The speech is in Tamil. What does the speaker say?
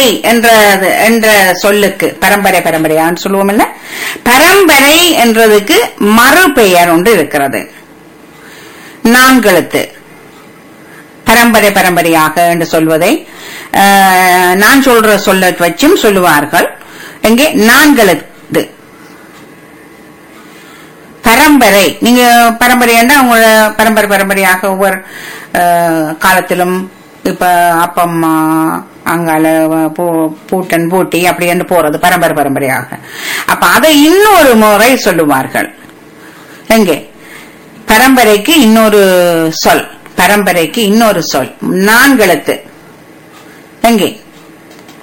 என்ற என்ற சொல்லுக்கு பரம்பரை பரம்பரையான்னு சொல்லுவோம் இல்ல பரம்பரை என்றதுக்கு மறுபெயர் ஒன்று இருக்கிறது நான்கெழுத்து பரம்பரை பரம்பரையாக என்று சொல்வதை அஹ், நான் சொல்ற சொல்ல வச்சும் சொல்லுவார்கள் எங்கே நான்கெழுத்து பரம்பரை நீங்க பரம்பரைன்னா உங்களோட பரம்பரை பரம்பரையாக ஒவ்வொரு அஹ், காலத்திலும் இப்ப அப்பம்மா அங்கால பூ- பூட்டன் பூட்டி அப்படி என்று போறது பரம்பரை பரம்பரையாக அப்ப அதை இன்னொரு முறை சொல்லுவார்கள் எங்கே பரம்பரைக்கு இன்னொரு சொல் பரம்பரைக்கு இன்னொரு சொல் நான்கெழுத்து எங்கே